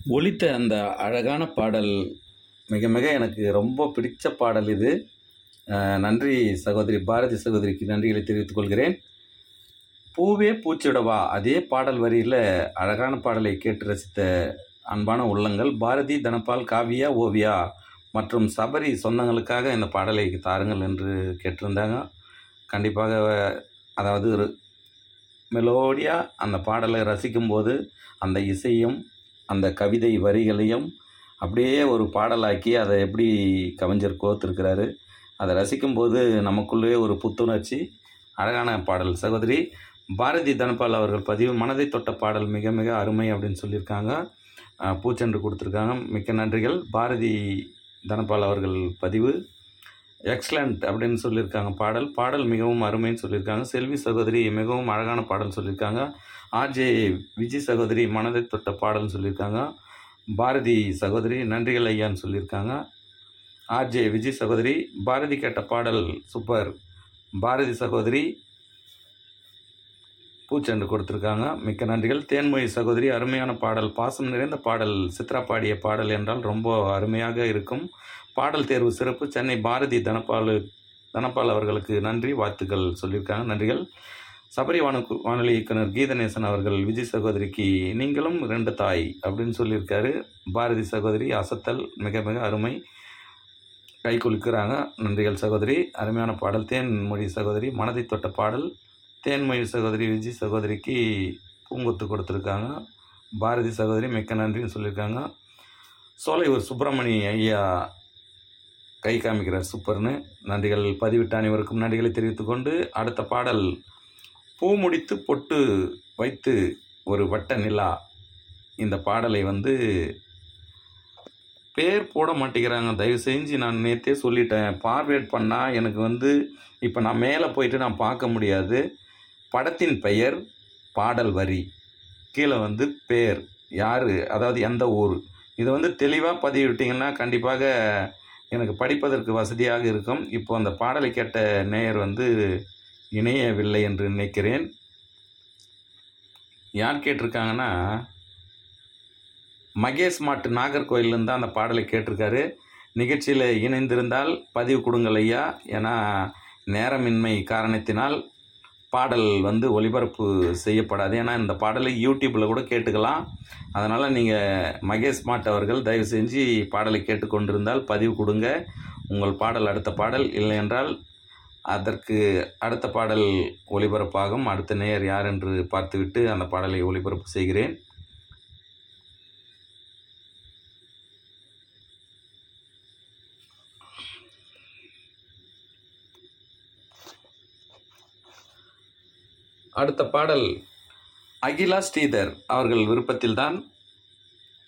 ஒலித்த அந்த அழகான பாடல் மிக மிக எனக்கு ரொம்ப பிடிச்ச பாடல் இது அஹ், நன்றி சகோதரி பாரதி சகோதரிக்கு நன்றிகளை தெரிவித்துக் கொள்கிறேன் பூவே பூச்சிடவா அதே பாடல் வரியில் அழகான பாடலை கேட்டு ரசித்த அன்பான உள்ளங்கள் பாரதி தனபால் காவியா ஓவியா மற்றும் சபரி சொந்தங்களுக்காக இந்த பாடலை தாருங்கள் என்று கேட்டிருந்தாங்க கண்டிப்பாக அதாவது ஒரு மெலோடியாக அந்த பாடலை ரசிக்கும்போது அந்த இசையும் அந்த கவிதை வரிகளையும் அப்படியே ஒரு பாடலாக்கி அதை எப்படி கவிஞர் கோர்த்துருக்கிறாரு அதை ரசிக்கும்போது நமக்குள்ளே ஒரு புத்துணர்ச்சி அழகான பாடல் சகோதரி பாரதி தனபால் அவர்கள் பதிவு மனதை தொட்ட பாடல் மிக மிக அருமை அப்படின்னு சொல்லியிருக்காங்க அஹ், பூச்சென்று கொடுத்துருக்காங்க மிக்க நன்றிகள் பாரதி தனபால் அவர்கள் பதிவு எக்ஸலண்ட் அப்படின்னு சொல்லியிருக்காங்க பாடல் பாடல் மிகவும் அருமைன்னு சொல்லியிருக்காங்க செல்வி சகோதரி மிகவும் அழகான பாடல் சொல்லியிருக்காங்க ஆர்ஜே விஜய் சகோதரி மனதை தொட்ட பாடல்னு சொல்லியிருக்காங்க பாரதி சகோதரி நன்றிகள் ஐயான்னு சொல்லியிருக்காங்க ஆர்ஜே விஜய் சகோதரி பாரதி கேட்ட பாடல் சூப்பர் பாரதி சகோதரி பூச்செண்டு கொடுத்துருக்காங்க மிக்க நன்றிகள் தேன்மொழி சகோதரி அருமையான பாடல் பாசம் நிறைந்த பாடல் சித்ரா பாடிய பாடல் என்றால் ரொம்ப அருமையாக இருக்கும் பாடல் தேர்வு சிறப்பு சென்னை பாரதி தனபால் தனபால் அவர்களுக்கு நன்றி வாழ்த்துக்கள் சொல்லியிருக்காங்க நன்றிகள் சபரி வானு வானொலி இயக்குனர் கீதநேசன் அவர்கள் விஜய் சகோதரிக்கு நீங்களும் ரெண்டு தாய் அப்படின்னு சொல்லியிருக்காரு பாரதி சகோதரி அசத்தல் மிக மிக அருமை கை குலுக்குறாங்க நன்றிகள் சகோதரி அருமையான பாடல் தேன்மொழி சகோதரி மனதை தொட்ட பாடல் தேன்மொழி சகோதரி விஜய் சகோதரிக்கு பூங்கொத்து கொடுத்துருக்காங்க பாரதி சகோதரி மிக்க நன்றின்னு சொல்லியிருக்காங்க சோலையூர் சுப்பிரமணி ஐயா கை காமிக்கிறார் சூப்பர்னு நன்றிகள் பதிவிட்ட அனைவருக்கும் நன்றிகளை தெரிவித்துக்கொண்டு அடுத்த பாடல் பூ முடித்து பொட்டு வைத்து ஒரு வட்ட நிலா இந்த பாடலை வந்து பேர் போட மாட்டேங்கிறாங்க தயவு செஞ்சு நான் நேற்றே சொல்லிட்டேன் பார்வேட் பண்ணால் எனக்கு வந்து இப்போ நான் மேலே போயிட்டு நான் பார்க்க முடியாது படத்தின் பெயர் பாடல் வரி கீழே வந்து பேர் யார் அதாவது எந்த ஊர் இதை வந்து தெளிவாக பதிவிட்டிங்கன்னா கண்டிப்பாக எனக்கு படிப்பதற்கு வசதியாக இருக்கும் இப்போ அந்த பாடலை கேட்ட நேயர் வந்து இணையவில்லை என்று நினைக்கிறேன் யார் கேட்டிருக்காங்கன்னா மகேஷ் மாட்டு நாகர்கோயிலேருந்து தான் அந்த பாடலை கேட்டிருக்காரு நிகழ்ச்சியில் இணைந்திருந்தால் பதிவு கொடுங்கள் ஐயா ஏன்னா நேரமின்மை காரணத்தினால் பாடல் வந்து ஒளிபரப்பு செய்யப்படாது ஏன்னா இந்த பாடலை யூடியூப்பில் கூட கேட்டுக்கலாம் அதனால் நீங்கள் மகேஷ் மாட் அவர்கள் தயவு செஞ்சு பாடலை கேட்டுக்கொண்டிருந்தால் பதிவு கொடுங்க உங்கள் பாடல் அடுத்த பாடல் இல்லை என்றால் அதற்கு அடுத்த பாடல் ஒளிபரப்பாகும் அடுத்த நேயர் யார் என்று பார்த்துவிட்டு அந்த பாடலை ஒளிபரப்பு செய்கிறேன் அடுத்த பாடல் அகிலா ஸ்ரீதர் அவர்கள் விருப்பத்தில்தான்